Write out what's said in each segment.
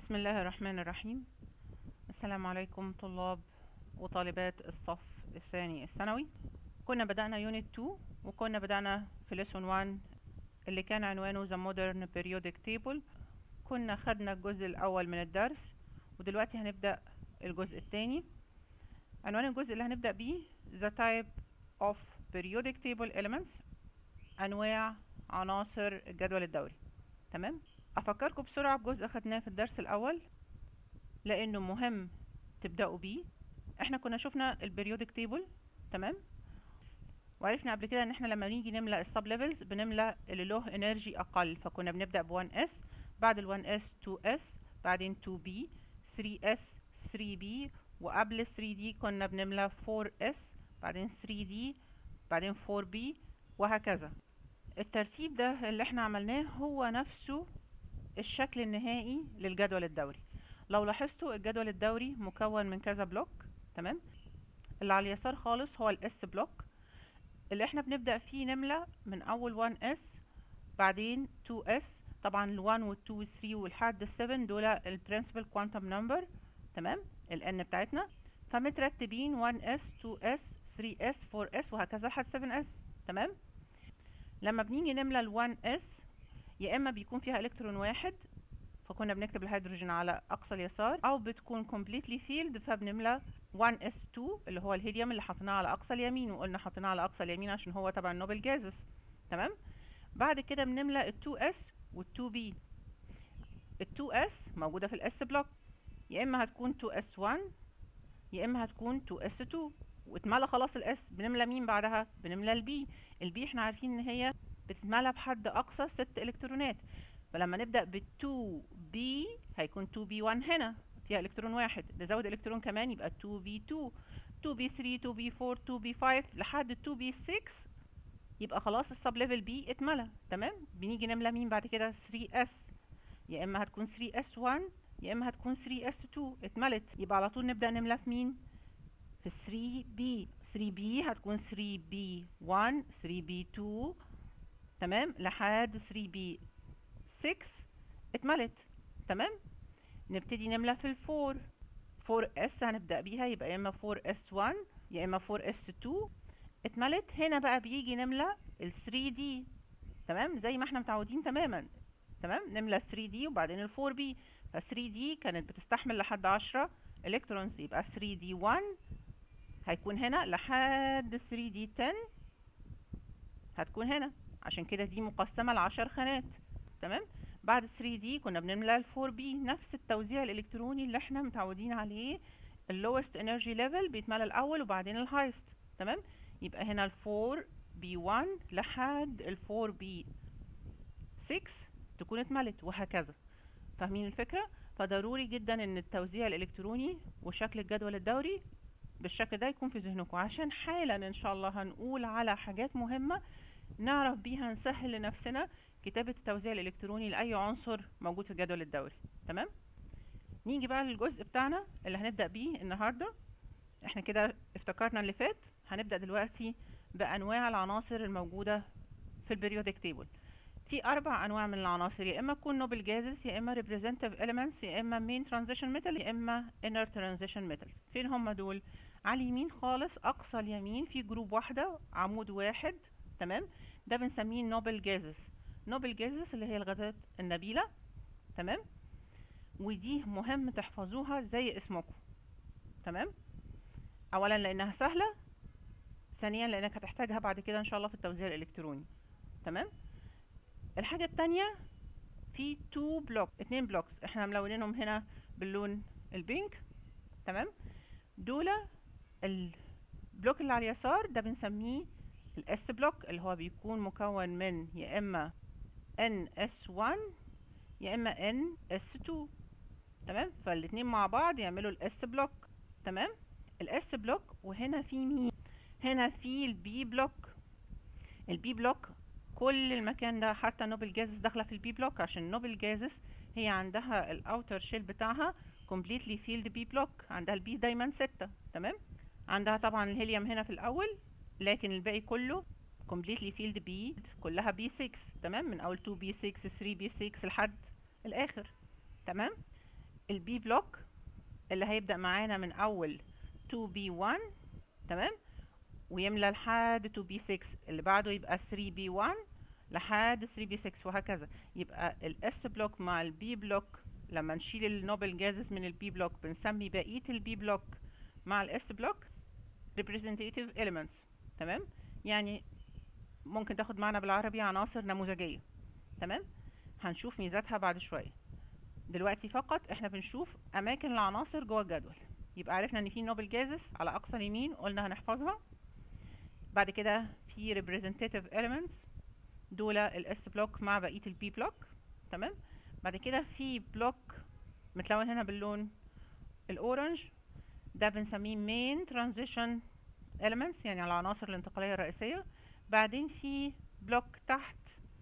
بسم الله الرحمن الرحيم السلام عليكم طلاب وطالبات الصف الثاني الثانوي كنا بدأنا يونت 2 وكنا بدأنا في ليسون 1 اللي كان عنوانه The Modern Periodic Table كنا خدنا الجزء الأول من الدرس ودلوقتي هنبدأ الجزء الثاني عنوان الجزء اللي هنبدأ بيه The Type of Periodic Table Elements أنواع عناصر الجدول الدوري تمام افكركم بسرعه بجزء خدناه في الدرس الاول لانه مهم تبداوا بيه احنا كنا شفنا البريودك تيبل تمام وعرفنا قبل كده ان احنا لما نيجي نملا السب ليفلز بنملا اللي له انرجي اقل فكنا بنبدا ب 1 اس بعد ال 1 اس 2 اس بعدين 2 بي 3 اس 3 بي وقبل 3 دي كنا بنملا 4 اس بعدين 3 دي بعدين 4 بي وهكذا الترتيب ده اللي احنا عملناه هو نفسه الشكل النهائي للجدول الدوري لو لاحظتوا الجدول الدوري مكون من كذا بلوك تمام اللي على اليسار خالص هو الاس بلوك اللي احنا بنبدأ فيه نملى من اول 1 اس بعدين 2 اس طبعا ال 1 وال 2 وال 3 والحد ال 7 دول البرنسبل كوانتم نمبر تمام ال n بتاعتنا فمترتبين 1 اس 2 اس 3 اس 4 اس وهكذا لحد 7 اس تمام لما بنيجي نملى ال 1 اس يا اما بيكون فيها الكترون واحد فكنا بنكتب الهيدروجين على اقصى اليسار او بتكون completely filled فبنملى 1s2 اللي هو الهيليوم اللي حطيناه على اقصى اليمين وقلنا حطيناه على اقصى اليمين عشان هو تبع النوبل جازس تمام بعد كده بنملى ال2s وال2b ال2s موجوده في الاس بلوك يا اما هتكون 2s1 يا اما هتكون 2s2 واتملى خلاص الاس بنملى مين بعدها بنملى البي البي احنا عارفين ان هي بتتملى بحد اقصى ست الكترونات فلما نبدا بال 2 بي هيكون 2 بي 1 هنا فيها الكترون واحد نزود الكترون كمان يبقى 2 بي 2 2 بي 3 2 بي 4 2 بي 5 لحد 2 بي 6 يبقى خلاص السب ليفل بي اتملى تمام بنيجي نملى مين بعد كده 3 اس يا اما هتكون 3 اس 1 يا اما هتكون 3 اس 2 اتملت يبقى على طول نبدا نملى في مين في 3 بي 3 بي هتكون 3 بي 1 3 بي 2 تمام لحد 3 بي 6 اتملت تمام نبتدي نملى في الفور 4 اس هنبدأ بيها يبقى يا اما 4 اس 1 يا اما 4 اس 2 اتملت هنا بقى بيجي نملى ال 3 دي تمام زي ما احنا متعودين تماما تمام نملى 3 دي وبعدين ال 4 بي ف 3 دي كانت بتستحمل لحد 10 الكترونز يبقى 3 دي 1 هيكون هنا لحد 3 دي 10 هتكون هنا عشان كده دي مقسمة لعشر خانات تمام بعد 3 دي كنا بنملى ال 4 بي نفس التوزيع الالكتروني اللي احنا متعودين عليه اللوست انرجي ليفل بيتملى الاول وبعدين الهايست تمام يبقى هنا ال 4 بي 1 لحد ال 4 بي 6 تكون اتملت وهكذا فاهمين الفكرة فضروري جدا ان التوزيع الالكتروني وشكل الجدول الدوري بالشكل ده يكون في ذهنكم عشان حالا ان شاء الله هنقول على حاجات مهمة نعرف بيها نسهل لنفسنا كتابة التوزيع الإلكتروني لأي عنصر موجود في الجدول الدوري تمام نيجي بقى للجزء بتاعنا اللي هنبدأ بيه النهاردة احنا كده افتكرنا اللي فات هنبدأ دلوقتي بأنواع العناصر الموجودة في البريودك تيبل في أربع أنواع من العناصر يا إما تكون نوبل جازز يا إما representative elements يا إما main transition metal يا إما inner transition metals فين هم دول؟ على اليمين خالص أقصى اليمين في جروب واحدة عمود واحد تمام ده بنسميه نوبل جازس نوبل جازس اللي هي الغازات النبيلة تمام ودي مهم تحفظوها زي اسمكم تمام اولا لانها سهلة ثانيا لانك هتحتاجها بعد كده ان شاء الله في التوزيع الالكتروني تمام الحاجة التانية في تو بلوك اتنين بلوكس احنا ملونينهم هنا باللون البينك تمام دول البلوك اللي على اليسار ده بنسميه الاس بلوك اللي هو بيكون مكون من يا اما ان اس 1 يا اما ان اس 2 تمام فالاتنين مع بعض يعملوا الاس بلوك تمام الاس بلوك وهنا في مين هنا في البي بلوك البي بلوك كل المكان ده حتى نوبل جازس داخله في البي بلوك عشان نوبل جازس هي عندها الاوتر شيل بتاعها completely filled بي بلوك عندها البي دايما ستة تمام عندها طبعا الهيليوم هنا في الاول لكن الباقي كله completely filled B كلها B6 تمام من اول 2 B6 3 B6 لحد الاخر تمام البي بلوك اللي هيبدأ معانا من أول 2B1 تمام ويملى لحد 2B6 اللي بعده يبقى 3B1 لحد 3B6 وهكذا يبقى الاس بلوك مع البي بلوك لما نشيل النوبل جازز من البي بلوك بنسمي بقية البي بلوك مع الاس بلوك representative elements تمام يعني ممكن تاخد معنا بالعربي عناصر نموذجية تمام هنشوف ميزاتها بعد شوية دلوقتي فقط احنا بنشوف اماكن العناصر جوه الجدول يبقى عرفنا ان في نوبل جازز على اقصى اليمين قلنا هنحفظها بعد كده في representative elements دول الاس بلوك مع بقية البي بلوك تمام بعد كده في بلوك متلون هنا باللون الاورنج ده بنسميه main transition elements يعني العناصر الانتقالية الرئيسية بعدين في بلوك تحت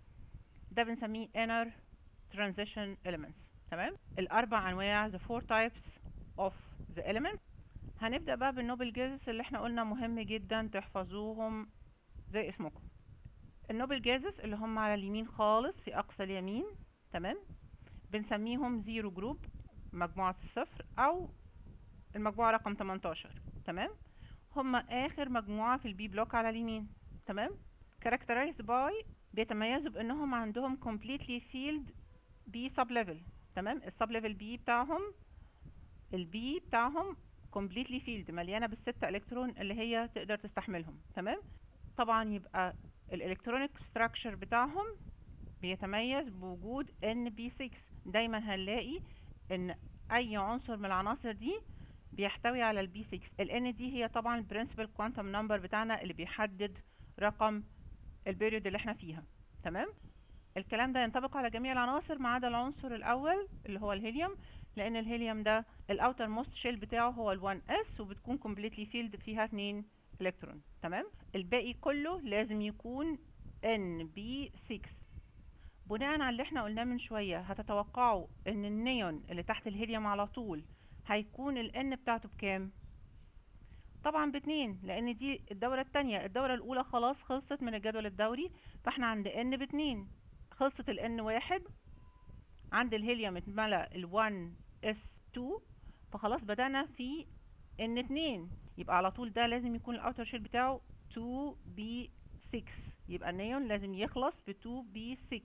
ده بنسميه inner transition elements تمام الاربع انواع the four types of the element هنبدأ بقى بالنوبل جازز اللي احنا قلنا مهم جدا تحفظوهم زي اسمكم النوبل جازز اللي هم على اليمين خالص في اقصى اليمين تمام بنسميهم زيرو جروب مجموعة الصفر او المجموعة رقم 18 تمام هم اخر مجموعة في البي بلوك على اليمين تمام characterized by بيتميزوا بانهم عندهم completely filled B sub level تمام السب ليفل بي بتاعهم البي بتاعهم completely filled مليانه بالست الكترون اللي هي تقدر تستحملهم تمام طبعا يبقى الالكترونيك ستراكشر بتاعهم بيتميز بوجود NB6 دايما هنلاقي ان اي عنصر من العناصر دي بيحتوي على البي 6 ال N دي هي طبعا البرنسبل كوانتم نمبر بتاعنا اللي بيحدد رقم البيريود اللي احنا فيها تمام الكلام ده ينطبق على جميع العناصر ما عدا العنصر الاول اللي هو الهيليوم لان الهيليوم ده الاوتر موست شيل بتاعه هو ال1 اس وبتكون كومبليتلي فيلد فيها 2 الكترون تمام الباقي كله لازم يكون NB6 بناء على اللي احنا قلناه من شويه هتتوقعوا ان النيون اللي تحت الهيليوم على طول هيكون ال N بتاعته بكام طبعا باتنين لان دي الدورة التانية الدورة الاولى خلاص خلصت من الجدول الدوري فاحنا عند N باتنين خلصت ال N واحد عند الهيليوم اتملى ال 1 S2 فخلاص بدأنا في N اتنين يبقى على طول ده لازم يكون الاوتر شيل بتاعه 2B6 يبقى النيون لازم يخلص ب 2B6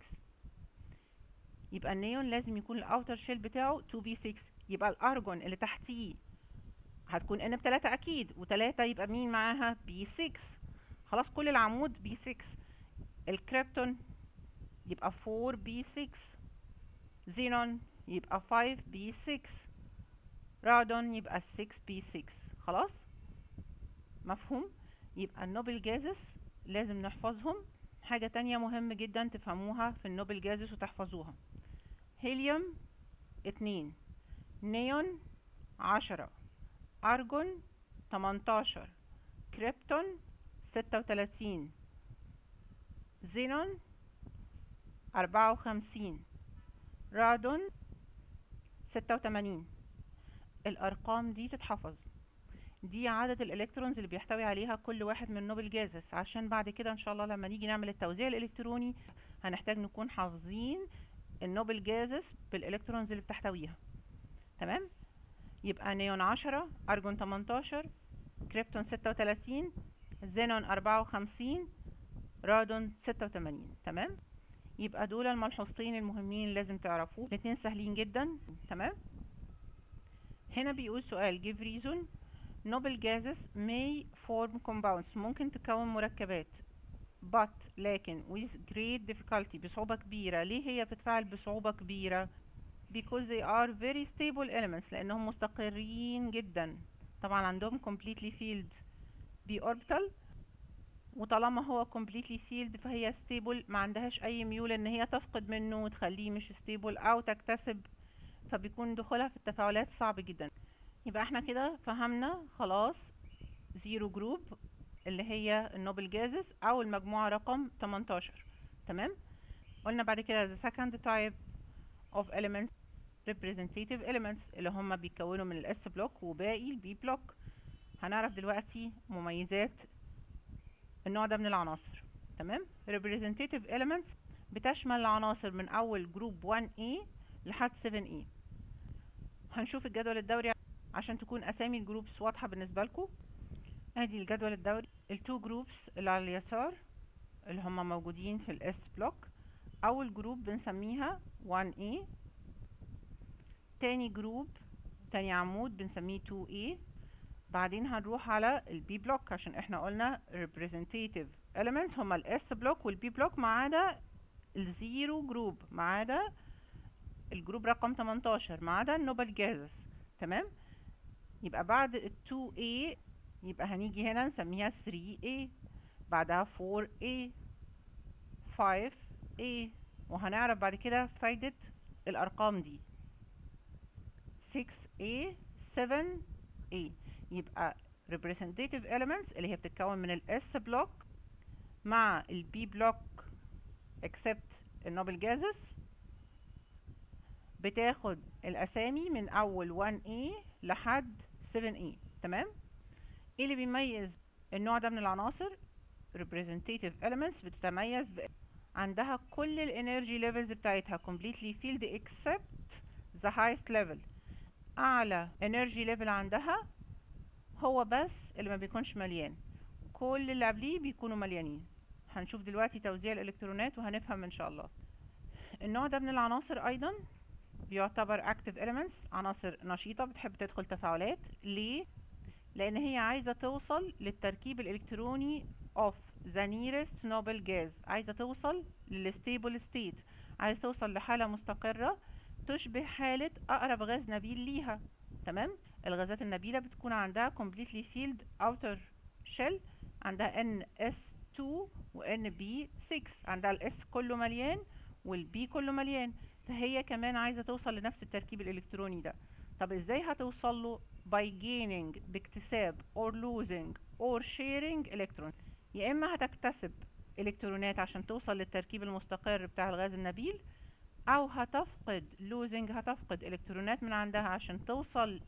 يبقى النيون لازم يكون الاوتر شيل بتاعه 2B6 يبقى الارجون اللي تحتيه هتكون ان بتلاتة اكيد وتلاتة يبقى مين معاها بي 6 خلاص كل العمود بي 6 الكريبتون يبقى 4 بي 6 زينون يبقى 5 بي 6 رادون يبقى 6 بي 6 خلاص مفهوم يبقى النوبل جازس لازم نحفظهم حاجة تانية مهم جدا تفهموها في النوبل جازس وتحفظوها هيليوم اتنين نيون عشرة أرجون تمنتاشر كريبتون ستة وتلاتين زينون أربعة وخمسين رادون ستة وتمانين الأرقام دي تتحفظ دي عدد الالكترونز اللي بيحتوي عليها كل واحد من نوبل جازس عشان بعد كده ان شاء الله لما نيجي نعمل التوزيع الالكتروني هنحتاج نكون حافظين النوبل جازس بالالكترونز اللي بتحتويها تمام يبقى نيون عشرة أرجون تمنتاشر كريبتون ستة وتلاتين زينون أربعة وخمسين رادون ستة وتمانين تمام يبقى دول الملحوظتين المهمين اللي لازم تعرفوه الاتنين سهلين جدا تمام هنا بيقول سؤال give reason noble gases may form compounds ممكن تكون مركبات but لكن with great difficulty بصعوبة كبيرة ليه هي بتتفاعل بصعوبة كبيرة because they are very stable elements لأنهم مستقرين جدا طبعا عندهم completely filled b orbital وطالما هو completely filled فهي stable ما عندهاش أي ميول إن هي تفقد منه وتخليه مش stable أو تكتسب فبيكون دخولها في التفاعلات صعب جدا يبقى احنا كده فهمنا خلاص زيرو جروب اللي هي النوبل جازز او المجموعة رقم 18 تمام قلنا بعد كده the second type of elements representative elements اللي هم بيتكونوا من الاس بلوك وباقي البي بلوك هنعرف دلوقتي مميزات النوع ده من العناصر تمام representative elements بتشمل العناصر من اول جروب 1A لحد 7A هنشوف الجدول الدوري عشان تكون اسامي الجروبس واضحه بالنسبه لكم ادي الجدول الدوري التو جروبس اللي على اليسار اللي هم موجودين في الاس بلوك اول جروب بنسميها 1A تاني جروب تاني عمود بنسميه 2A بعدين هنروح على البي بلوك عشان احنا قلنا representative elements هما الاس بلوك والبي بلوك ما عدا الزيرو جروب ما عدا الجروب رقم 18 ما عدا النوبل جازس تمام يبقى بعد ال 2A يبقى هنيجي هنا نسميها 3A بعدها 4A 5A وهنعرف بعد كده فايدة الأرقام دي 6A 7A يبقى representative elements اللي هي بتتكون من ال S block مع ال B block except النوبل جازس بتاخد الأسامي من أول 1A لحد 7A تمام ايه اللي بيميز النوع ده من العناصر representative elements بتتميز ب... عندها كل الانرجي ليفلز بتاعتها completely filled except the highest level اعلى انرجي ليفل عندها هو بس اللي ما بيكونش مليان كل اللي قبليه بيكونوا مليانين هنشوف دلوقتي توزيع الالكترونات وهنفهم ان شاء الله النوع ده من العناصر ايضا بيعتبر active elements عناصر نشيطة بتحب تدخل تفاعلات ليه؟ لان هي عايزة توصل للتركيب الالكتروني of the nearest noble gas عايزة توصل للستيبل ستيت عايزة توصل لحالة مستقرة تشبه حالة أقرب غاز نبيل ليها تمام الغازات النبيلة بتكون عندها completely filled outer shell عندها NS2 و NB6 عندها ال S كله مليان وال B كله مليان فهي كمان عايزة توصل لنفس التركيب الإلكتروني ده طب ازاي هتوصل له by gaining باكتساب or losing or sharing electrons يا إما هتكتسب إلكترونات عشان توصل للتركيب المستقر بتاع الغاز النبيل أو هتفقد losing هتفقد إلكترونات من عندها عشان توصل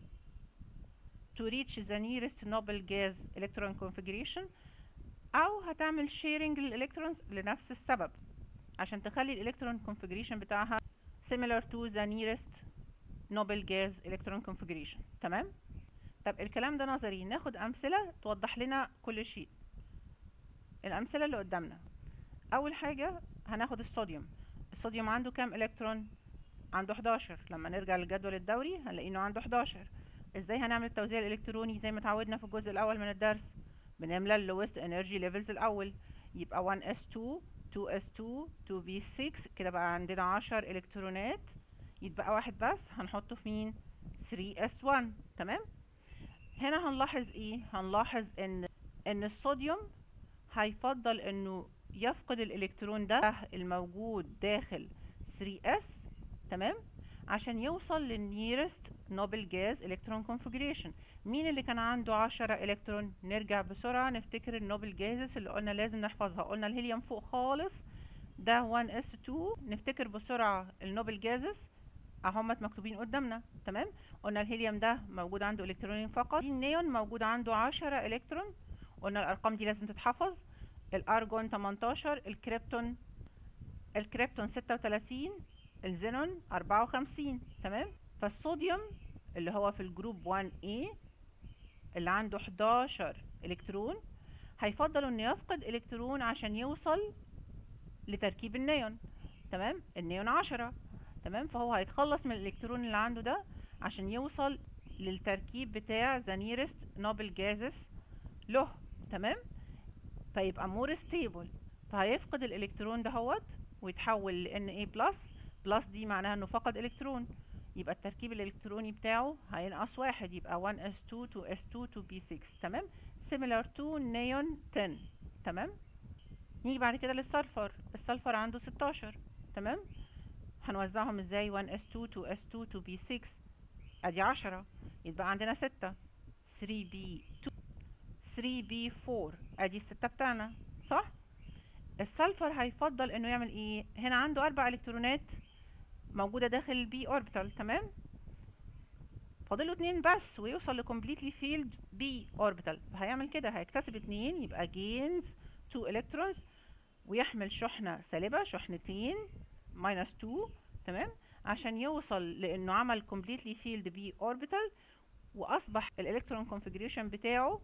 to reach the nearest noble gas electron configuration أو هتعمل sharing للإلكترونز لنفس السبب عشان تخلي الإلكترون configuration بتاعها similar to the nearest noble gas electron configuration تمام طب الكلام ده نظري ناخد أمثلة توضح لنا كل شيء الأمثلة اللي قدامنا أول حاجة هناخد الصوديوم الصوديوم عنده كام إلكترون عنده 11 لما نرجع للجدول الدوري هنلاقي انه عنده 11 ازاي هنعمل التوزيع الالكتروني زي ما اتعودنا في الجزء الاول من الدرس بنملى اللوست انرجي ليفلز الاول يبقى 1s2 2s2 2v6 كده بقى عندنا 10 الكترونات يتبقى واحد بس هنحطه في مين 3s1 تمام هنا هنلاحظ ايه هنلاحظ ان ان الصوديوم هيفضل انه يفقد الالكترون ده الموجود داخل 3s تمام عشان يوصل للنيرست نوبل جاز الكترون كونفجريشن مين اللي كان عنده 10 الكترون نرجع بسرعه نفتكر النوبل جازز اللي قلنا لازم نحفظها قلنا الهيليوم فوق خالص ده 1s2 نفتكر بسرعه النوبل جازز اهمت مكتوبين قدامنا تمام قلنا الهيليوم ده موجود عنده الكترونين فقط النيون موجود عنده 10 الكترون قلنا الارقام دي لازم تتحفظ الارجون 18 الكريبتون الكريبتون 36 الزينون 54 تمام فالصوديوم اللي هو في الجروب 1A اللي عنده 11 الكترون هيفضل انه يفقد الكترون عشان يوصل لتركيب النيون تمام النيون 10 تمام فهو هيتخلص من الالكترون اللي عنده ده عشان يوصل للتركيب بتاع the nearest noble gases له تمام فيبقى more stable فهيفقد الالكترون دهوت ويتحول ل Na بلس بلس دي معناها انه فقد الكترون يبقى التركيب الالكتروني بتاعه هينقص واحد يبقى 1s2 2s2 2p6 تمام similar to neon 10 تمام نيجي بعد كده للسلفر السلفر عنده 16 تمام هنوزعهم ازاي 1s2 2s2 2p6 ادي 10 يبقى عندنا 6 3b2 3b4 ادي الستة بتاعنا صح السلفر هيفضل انه يعمل ايه هنا عنده اربع الكترونات موجودة داخل البي اوربيتال تمام فاضله اتنين بس ويوصل لكمبليتلي فيلد بي اوربيتال هيعمل كده هيكتسب اتنين يبقى جينز 2 الكترونز ويحمل شحنة سالبة شحنتين ماينس 2 تمام عشان يوصل لانه عمل completely filled b orbital واصبح الالكترون configuration بتاعه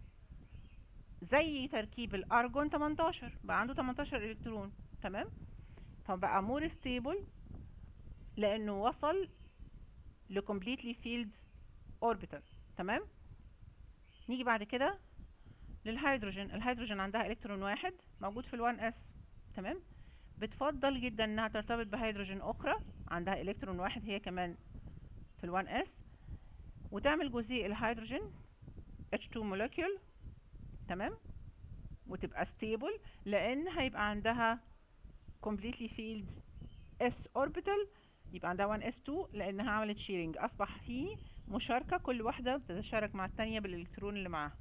زي تركيب الارجون 18 بقى عنده 18 الكترون تمام فبقى مور ستيبل لانه وصل ل completely filled orbital تمام نيجي بعد كده للهيدروجين الهيدروجين عندها الكترون واحد موجود في ال 1s تمام بتفضل جدا انها ترتبط بهيدروجين اخرى عندها الكترون واحد هي كمان في ال 1s وتعمل جزيء الهيدروجين H2 molecule تمام وتبقى stable لان هيبقى عندها completely filled s orbital يبقى عندها 1s2 لانها عملت شيرنج اصبح في مشاركة كل واحدة بتتشارك مع التانية بالالكترون اللي معاها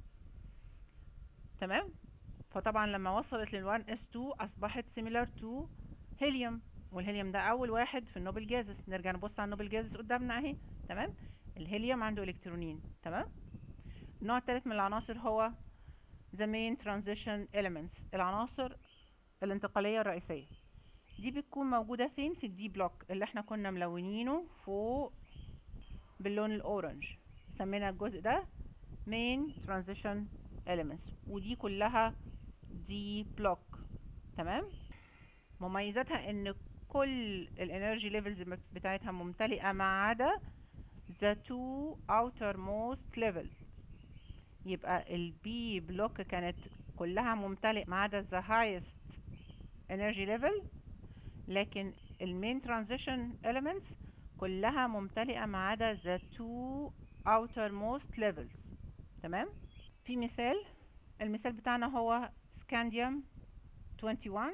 تمام فطبعا لما وصلت لل 1s2 اصبحت similar to هيليوم والهيليوم ده اول واحد في النوبل جازس نرجع نبص على النوبل جازس قدامنا اهي تمام الهيليوم عنده الكترونين تمام النوع الثالث من العناصر هو the main transition elements العناصر الانتقالية الرئيسية دي بتكون موجودة فين في الدي بلوك اللي احنا كنا ملونينه فوق باللون الاورنج سمينا الجزء ده main transition elements ودي كلها دي بلوك تمام مميزاتها ان كل الانرجي ليفلز بتاعتها ممتلئة ما عدا the two outermost levels يبقى البي بلوك كانت كلها ممتلئ ما عدا the highest energy level لكن المين transition elements كلها ممتلئة ما عدا the two outermost levels تمام في مثال المثال بتاعنا هو سكانديوم 21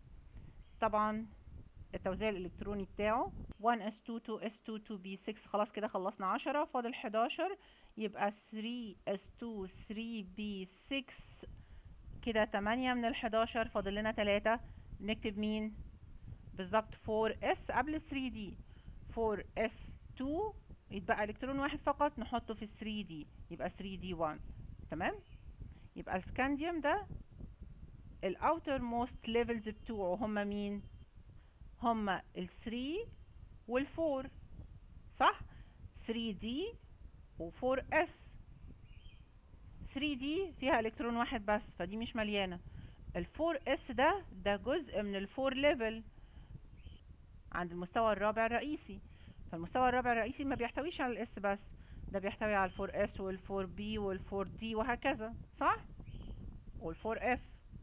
طبعا التوزيع الالكتروني بتاعه 1s2 2s2 2b6 خلاص كده خلصنا 10 فاضل 11 يبقى 3s2 3b6 كده 8 من ال 11 فاضل لنا 3 نكتب مين بالظبط 4s قبل 3d 4s2 يتبقى الكترون واحد فقط نحطه في 3d يبقى 3d1 تمام يبقى السكانديوم ده الاوتر موست ليفلز بتوعه هما مين هما ال 3 وال 4 صح 3d و 4s 3d فيها الكترون واحد بس فدي مش مليانه ال 4s ده ده جزء من ال 4 ليفل عند المستوى الرابع الرئيسي فالمستوى الرابع الرئيسي ما بيحتويش على الاس بس ده بيحتوي على ال 4s وال 4b وال 4d وهكذا صح وال 4f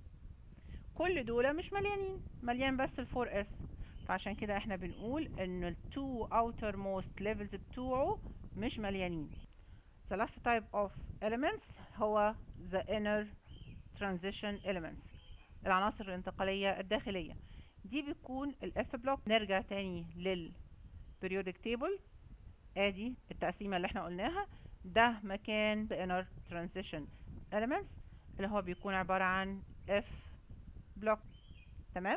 كل دول مش مليانين مليان بس ال 4s فعشان كده احنا بنقول ان ال two outermost levels بتوعه مش مليانين the last type of elements هو the inner transition elements العناصر الانتقالية الداخلية دي بتكون ال F block نرجع تاني لل periodic table ادي التقسيمة اللي احنا قلناها ده مكان the inner transition elements اللي هو بيكون عبارة عن F block تمام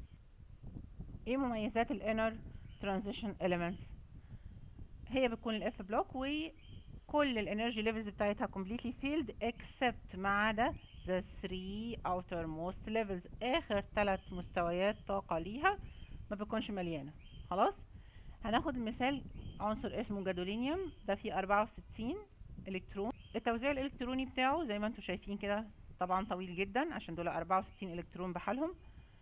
ايه مميزات ال inner transition elements هي بتكون ال F block وكل الانرجي ليفلز بتاعتها completely filled except ما عدا the three outermost levels اخر ثلاث مستويات طاقة ليها ما بتكونش مليانة خلاص هناخد المثال عنصر اسمه جادولينيوم ده فيه 64 الكترون التوزيع الالكتروني بتاعه زي ما انتم شايفين كده طبعا طويل جدا عشان دول 64 الكترون بحالهم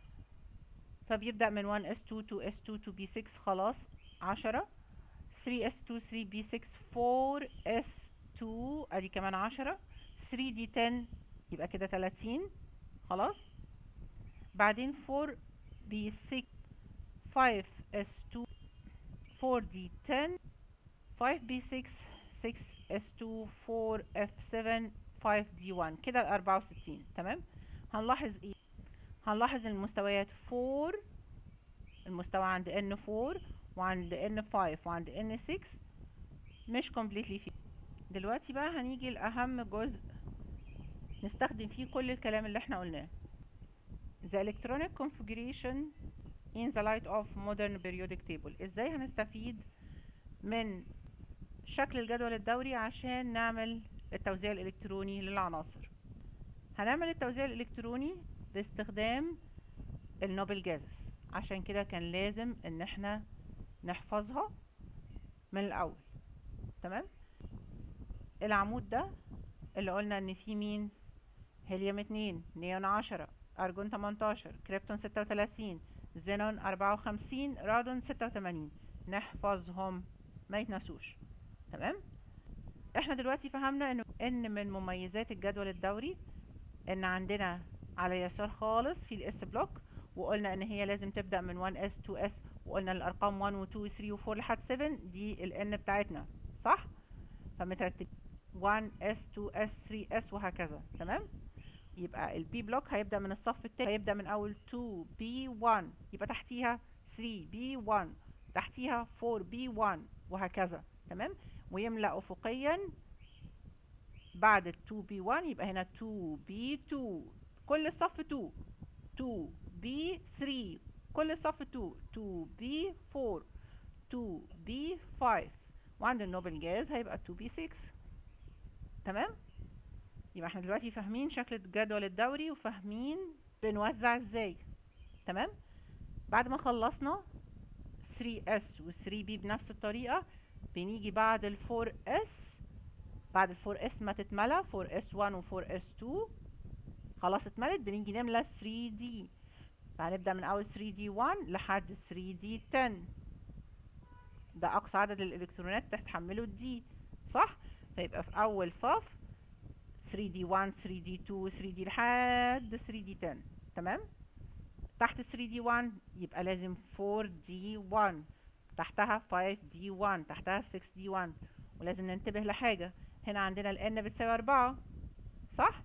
فبيبدأ من 1s2 2s2 2b6 خلاص 10 3s2 3b6 4s2 ادي كمان 10 3d10 يبقى كده 30 خلاص بعدين 4b6 5s2 4d10 5b6 6s2 4f7 5d1 كده ال 64 تمام هنلاحظ ايه هنلاحظ المستويات 4 المستوى عند n4 وعند n5 وعند n6 مش completely فيه دلوقتي بقى هنيجي لأهم جزء نستخدم فيه كل الكلام اللي احنا قلناه the electronic configuration in the light of modern periodic table ازاي هنستفيد من شكل الجدول الدوري عشان نعمل التوزيع الالكتروني للعناصر هنعمل التوزيع الالكتروني باستخدام النوبل جازس عشان كده كان لازم ان احنا نحفظها من الاول تمام العمود ده اللي قلنا ان فيه مين هيليوم اتنين نيون عشرة ارجون تمنتاشر كريبتون ستة وتلاتين زينون اربعة وخمسين رادون ستة وتمانين نحفظهم ما يتنسوش تمام احنا دلوقتي فهمنا ان ان من مميزات الجدول الدوري ان عندنا على اليسار خالص في الاس بلوك وقلنا ان هي لازم تبدا من 1 اس 2 اس وقلنا الارقام 1 و 2 و 3 و 4 لحد 7 دي الان بتاعتنا صح فمترتب 1 اس 2 اس 3 اس وهكذا تمام يبقى البي بلوك هيبدا من الصف التاني هيبدا من اول 2 بي 1 يبقى تحتيها 3 بي 1 تحتيها 4 بي 1 وهكذا تمام ويملأ افقيا بعد ال 2 بي 1 يبقى هنا 2 بي 2 كل الصف 2 2 بي 3 كل الصف 2 2 بي 4 2 بي 5 وعند النوبل جاز هيبقى 2 بي 6 تمام يبقى احنا دلوقتي فاهمين شكل الجدول الدوري وفاهمين بنوزع ازاي تمام بعد ما خلصنا 3S و 3B بنفس الطريقة بنيجي بعد ال 4S بعد ال 4S ما تتملى 4S1 و 4S2 خلاص اتملت بنيجي نملى 3D فهنبدأ من أول 3D1 لحد 3D10 ده أقصى عدد الإلكترونات تتحمله الدي صح؟ فيبقى في أول صف 3D1 3D2 3D لحد 3D10 تمام؟ تحت 3D1 يبقى لازم 4D1 تحتها 5D1 تحتها 6D1 ولازم ننتبه لحاجة هنا عندنا ال N بتساوي 4 صح؟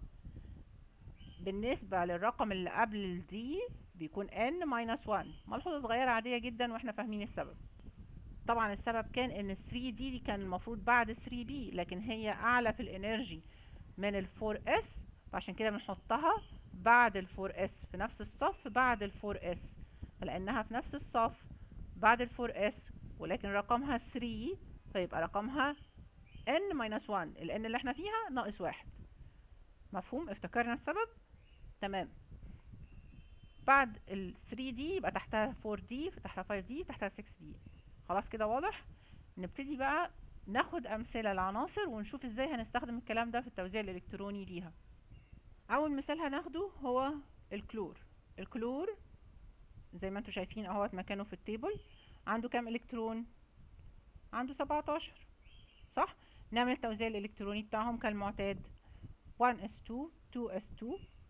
بالنسبة للرقم اللي قبل ال D بيكون N minus 1 ملحوظة صغيرة عادية جدا واحنا فاهمين السبب طبعا السبب كان ان 3D دي كان المفروض بعد 3B لكن هي اعلى في الانرجي من ال 4S فعشان كده بنحطها بعد ال 4S في نفس الصف بعد ال 4S لانها في نفس الصف بعد ال 4S ولكن رقمها 3 فيبقى رقمها N minus 1 ال N اللي احنا فيها ناقص واحد مفهوم افتكرنا السبب تمام بعد ال 3D يبقى تحتها 4D تحتها 5D تحتها 6D خلاص كده واضح نبتدي بقى ناخد امثله لعناصر ونشوف ازاي هنستخدم الكلام ده في التوزيع الالكتروني ليها اول مثال هناخده هو الكلور الكلور زي ما انتم شايفين اهوت مكانه في التيبل عنده كام الكترون عنده 17 صح نعمل التوزيع الالكتروني بتاعهم كالمعتاد 1s2 2s2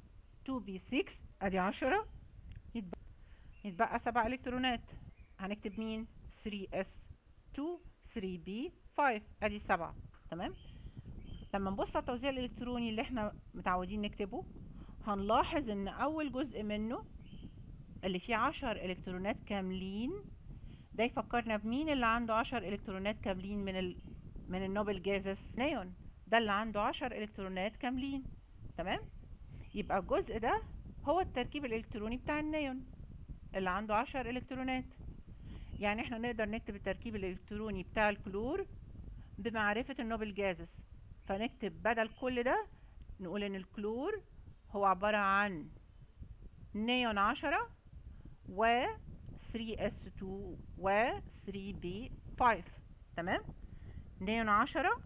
2b6 ادي 10 يتبقى, يتبقى 7 الكترونات هنكتب مين 3s2 3b5 ادي 7 تمام لما نبص على التوزيع الالكتروني اللي احنا متعودين نكتبه هنلاحظ ان اول جزء منه اللي فيه 10 الكترونات كاملين ده يفكرنا بمين اللي عنده 10 الكترونات كاملين من ال... من النوبل جازس نيون ده اللي عنده 10 الكترونات كاملين تمام يبقى الجزء ده هو التركيب الالكتروني بتاع النيون اللي عنده 10 الكترونات يعني احنا نقدر نكتب التركيب الالكتروني بتاع الكلور بمعرفة النوبل جازس فنكتب بدل كل ده نقول ان الكلور هو عبارة عن نيون عشرة و 3s2 و 3b5 تمام نيون عشرة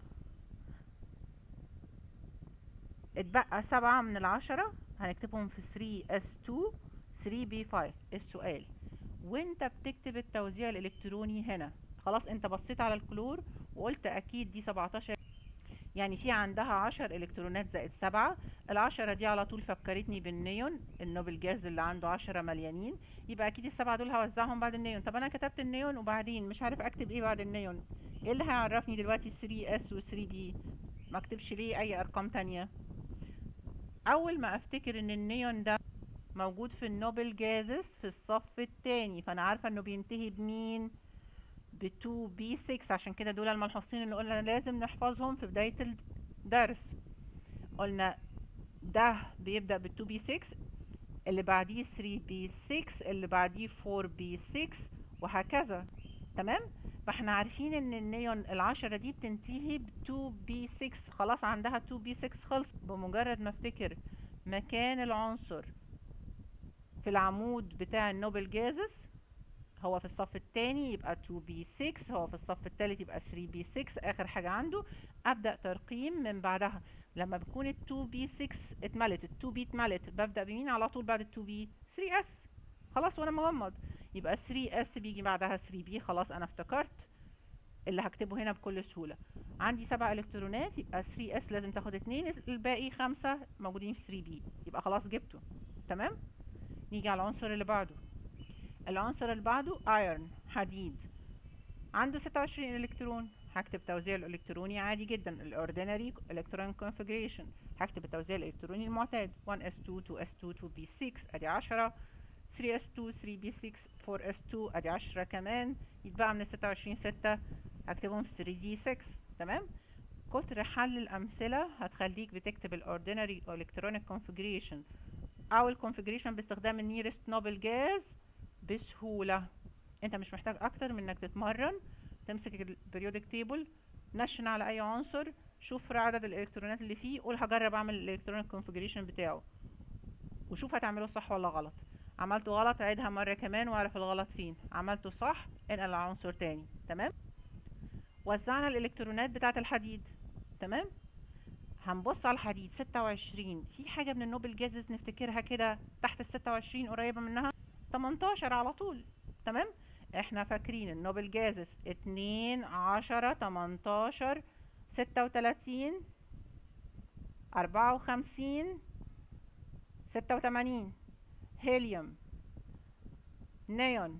اتبقى سبعة من العشرة هنكتبهم في 3s2 3b5 السؤال وانت بتكتب التوزيع الالكتروني هنا خلاص انت بصيت على الكلور وقلت اكيد دي 17 يعني في عندها 10 الكترونات زائد 7 العشرة دي على طول فكرتني بالنيون النوبل جاز اللي عنده 10 مليانين يبقى اكيد السبعة دول هوزعهم بعد النيون طب انا كتبت النيون وبعدين مش عارف اكتب ايه بعد النيون ايه اللي هيعرفني دلوقتي 3s و 3b ما اكتبش ليه اي ارقام تانية اول ما افتكر ان النيون ده موجود في النوبل جازس في الصف التاني فانا عارفة انه بينتهي بمين ب 2 بي 6 عشان كده دول الملحوظين اللي قلنا لازم نحفظهم في بداية الدرس قلنا ده بيبدأ ب 2 بي 6 اللي بعديه 3 بي 6 اللي بعديه 4 بي 6 وهكذا تمام فاحنا عارفين ان النيون العشرة دي بتنتهي ب 2 بي 6 خلاص عندها 2 بي 6 خلص بمجرد ما افتكر مكان العنصر في العمود بتاع النوبل جازس هو في الصف الثاني يبقى 2B6 هو في الصف الثالث يبقى 3B6 آخر حاجة عنده أبدأ ترقيم من بعدها لما بكون ال 2B6 اتملت ال 2B اتملت ببدأ بمين على طول بعد ال 2B 3S خلاص وأنا مغمض يبقى 3S بيجي بعدها 3B خلاص أنا افتكرت اللي هكتبه هنا بكل سهولة عندي سبع الكترونات يبقى 3s لازم تاخد اتنين الباقي خمسة موجودين في 3b يبقى خلاص جبته تمام نيجي على العنصر اللي بعده العنصر اللي بعده ايرن حديد عنده 26 الكترون هكتب توزيع الالكتروني عادي جدا الاوردينري الكترون كونفيجريشن هكتب التوزيع الالكتروني المعتاد 1s2 2s2 2b6 ادي 10 3s2 3b6 4s2 ادي 10 كمان يتبقى من ال 26 6 هكتبهم في 3d6 تمام كتر حل الامثله هتخليك بتكتب الاوردينري الكترونيك كونفيجريشن او الكونفيجريشن باستخدام النيرست نوبل جاز بسهوله انت مش محتاج اكتر من انك تتمرن تمسك البريودك تيبل نشن على اي عنصر شوف عدد الالكترونات اللي فيه قول هجرب اعمل الالكترونيك كونفيجريشن بتاعه وشوف هتعمله صح ولا غلط عملته غلط عيدها مرة كمان واعرف الغلط فين عملته صح انقل على عنصر تاني تمام وزعنا الالكترونات بتاعة الحديد تمام هنبص على الحديد 26 في حاجة من النوبل جازز نفتكرها كده تحت ال 26 قريبة منها 18 على طول تمام احنا فاكرين النوبل جازز 2 10 18 36 54 86 هيليوم نيون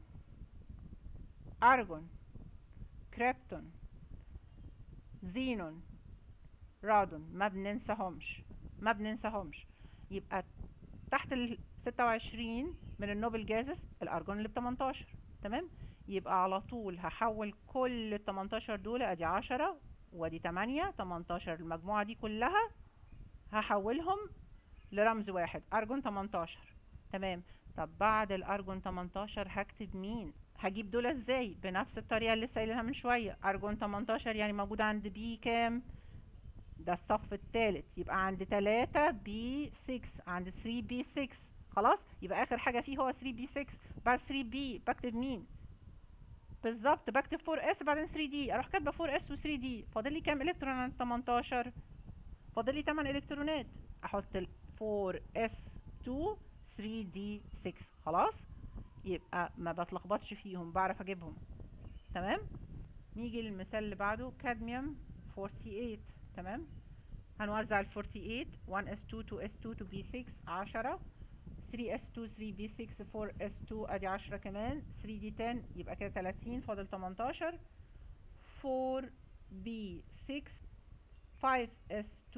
أرجون كريبتون زينون رادون ما بننساهمش ما بننساهمش يبقى تحت ال 26 من النوبل جازس الارجون اللي ب 18 تمام يبقى على طول هحول كل ال 18 دول ادي 10 وادي 8 18 المجموعه دي كلها هحولهم لرمز واحد ارجون 18 تمام طب بعد الارجون 18 هكتب مين هجيب دول ازاي بنفس الطريقه اللي لسه قايلينها من شويه ارجون 18 يعني موجود عند بي كام ده الصف الثالث يبقى عند 3 بي 6 عند 3 بي 6 خلاص يبقى اخر حاجه فيه هو 3 بي 6 بعد 3 بي بكتب مين بالظبط بكتب 4 اس بعدين 3 دي اروح كاتبه 4 اس و 3 دي فاضل لي كام الكترون عند 18 فاضل لي 8 الكترونات احط ال 4 اس 2 3 دي 6 خلاص يبقى ما بتلخبطش فيهم بعرف اجيبهم تمام نيجي للمثال اللي بعده كادميوم 48 تمام هنوزع ال 48 1s2 2s2 2b6 10 3s2 3b6 4s2 ادي 10 كمان 3d10 يبقى كده 30 فاضل 18 4b6 5s2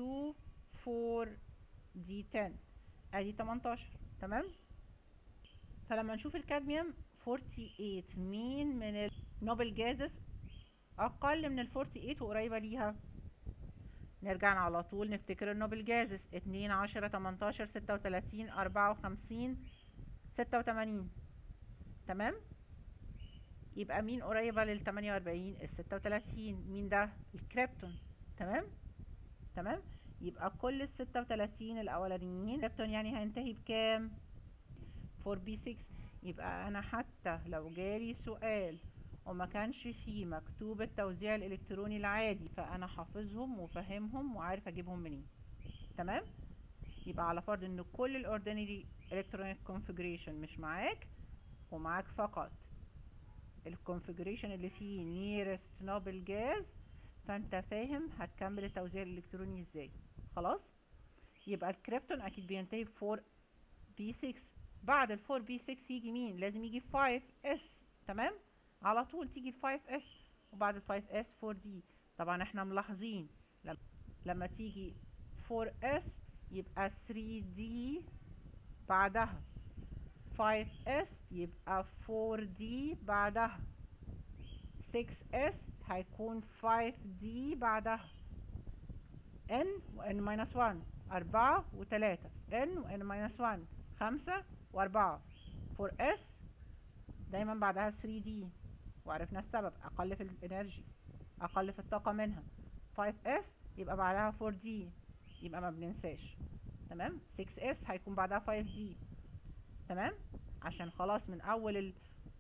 4d10 ادي 18 تمام فلما نشوف الكادميوم 48 مين من النوبل جازس اقل من ال 48 وقريبه ليها نرجع على طول نفتكر النوبل جازس 2 10 18 36 54 86 تمام يبقى مين قريبه لل 48 ال 36 مين ده الكريبتون تمام تمام يبقى كل ال 36 الاولانيين كريبتون يعني هينتهي بكام 4b6 يبقى انا حتى لو جالي سؤال وما كانش فيه مكتوب التوزيع الالكتروني العادي فانا حافظهم وفاهمهم وعارف اجيبهم منين تمام يبقى على فرض ان كل الاوردينري الكترونيك كونفيجريشن مش معاك ومعاك فقط الكونفيجريشن اللي فيه نيرست نوبل جاز فانت فاهم هتكمل التوزيع الالكتروني ازاي خلاص يبقى الكريبتون اكيد بينتهي ب 4 بي 6 بعد ال 4 بي 6 يجي مين لازم يجي 5 اس تمام على طول تيجي ال 5 اس وبعد ال 5 اس 4 دي طبعا احنا ملاحظين لما تيجي 4 اس يبقى 3 دي بعدها 5 اس يبقى 4 دي بعدها 6 اس هيكون 5 دي بعدها n و n minus 1 أربعة وتلاتة n و n minus 1 خمسة وأربعة 4s دايما بعدها 3d وعرفنا السبب أقل في الإنرجي أقل في الطاقة منها 5s يبقى بعدها 4d يبقى ما بننساش تمام 6s هيكون بعدها 5d تمام عشان خلاص من أول ال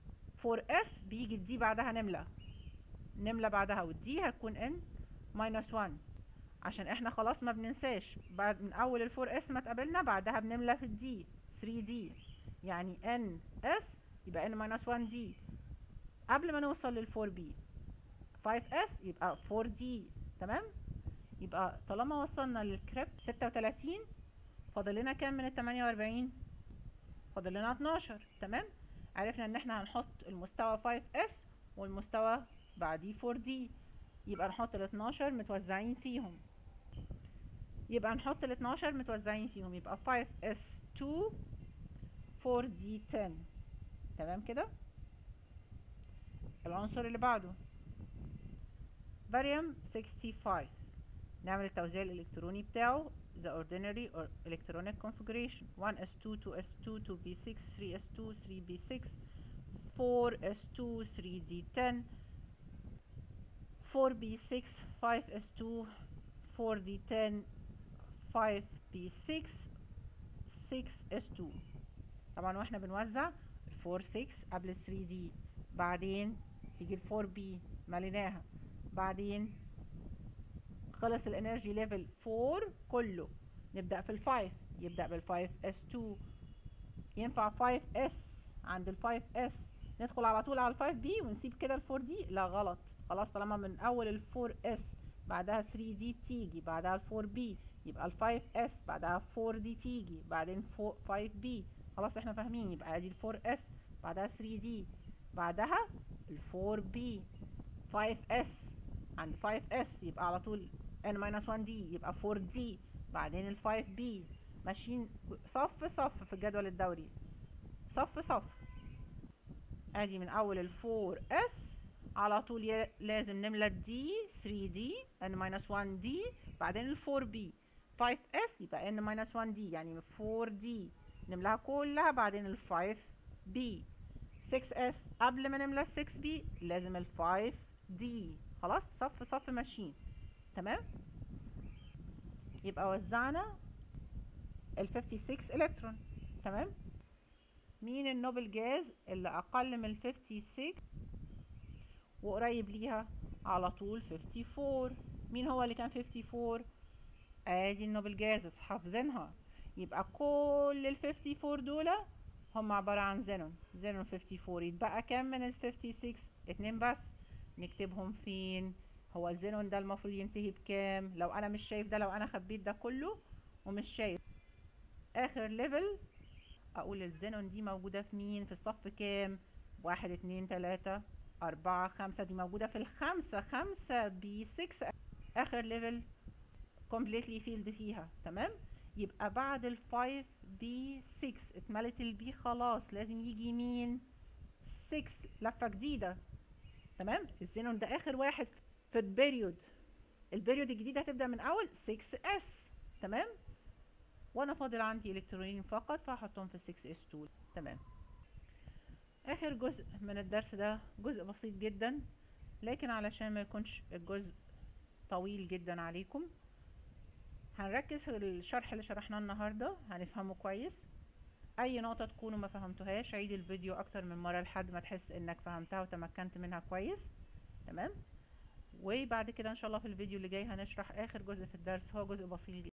4 اس بيجي الدي بعدها نملة نملة بعدها والدي هتكون ان ماينس 1 عشان احنا خلاص ما بننساش بعد من اول ال 4 اس ما اتقابلنا بعدها بنملى في الدي 3 دي يعني ان اس يبقى ان ماينس 1 دي قبل ما نوصل لل 4 بي 5 اس يبقى 4 دي تمام يبقى طالما وصلنا للكريب 36 فاضل لنا كام من ال 48 فاضل لنا 12 تمام عرفنا ان احنا هنحط المستوى 5 اس والمستوى بعديه 4 دي يبقى نحط ال 12 متوزعين فيهم يبقى نحط ال 12 متوزعين فيهم يبقى 5 اس 2 4 دي 10 تمام كده العنصر اللي بعده باريوم 65 نعمل التوزيع الإلكتروني بتاعه the ordinary or electronic configuration 1s2 2s2 2b6 3s2 3b6 4s2 3d10 4b6 5s2 4d10 5b6 6s2 طبعا واحنا بنوزع 4 6 قبل 3d بعدين تيجي ال 4b مليناها بعدين خلص الانرجي ليفل 4 كله نبدأ في ال 5 يبدأ بال 5 اس 2 ينفع 5 اس عند ال 5 اس ندخل على طول على ال 5 بي ونسيب كده ال 4 دي لا غلط خلاص طالما من اول ال 4 اس بعدها 3 دي تيجي بعدها ال 4 بي يبقى ال 5 اس بعدها 4 دي تيجي بعدين 5 بي خلاص احنا فاهمين يبقى ادي ال 4 اس بعدها 3 دي بعدها ال 4 بي 5 اس عند 5 اس يبقى على طول n minus 1 دي يبقى 4 دي بعدين ال 5 بي ماشيين صف صف في الجدول الدوري صف صف ادي من اول ال 4 اس على طول ي- لازم نملى الدي 3 دي n minus 1 دي بعدين ال 4 بي 5 اس يبقى n minus 1 دي يعني 4 دي نملاها كلها بعدين ال 5 بي 6 اس قبل ما نملى ال 6 بي لازم ال 5 دي خلاص صف صف ماشيين تمام يبقى وزعنا ال 56 الكترون تمام مين النوبل جاز اللي اقل من ال 56 وقريب ليها على طول 54 مين هو اللي كان 54 ادي النوبل جازز حافظينها يبقى كل ال 54 دول هم عبارة عن زينون زينون 54 يتبقى كام من ال 56 اتنين بس نكتبهم فين هو الزينون ده المفروض ينتهي بكام لو انا مش شايف ده لو انا خبيت ده كله ومش شايف اخر ليفل اقول الزينون دي موجودة في مين في الصف كام واحد اتنين تلاتة اربعة خمسة دي موجودة في الخمسة خمسة بي 6 اخر ليفل completely filled فيها تمام يبقى بعد ال 5 بي 6 اتملت البي خلاص لازم يجي مين 6 لفة جديدة تمام الزينون ده اخر واحد في البريود البريود الجديدة هتبدأ من اول 6 اس تمام وانا فاضل عندي الكترونين فقط فهحطهم في 6 اس 2 تمام اخر جزء من الدرس ده جزء بسيط جدا لكن علشان ما يكونش الجزء طويل جدا عليكم هنركز في الشرح اللي شرحناه النهارده هنفهمه كويس اي نقطة تكونوا ما فهمتوهاش عيد الفيديو اكتر من مرة لحد ما تحس انك فهمتها وتمكنت منها كويس تمام وبعد كده ان شاء الله في الفيديو اللي جاي هنشرح اخر جزء في الدرس هو جزء بسيط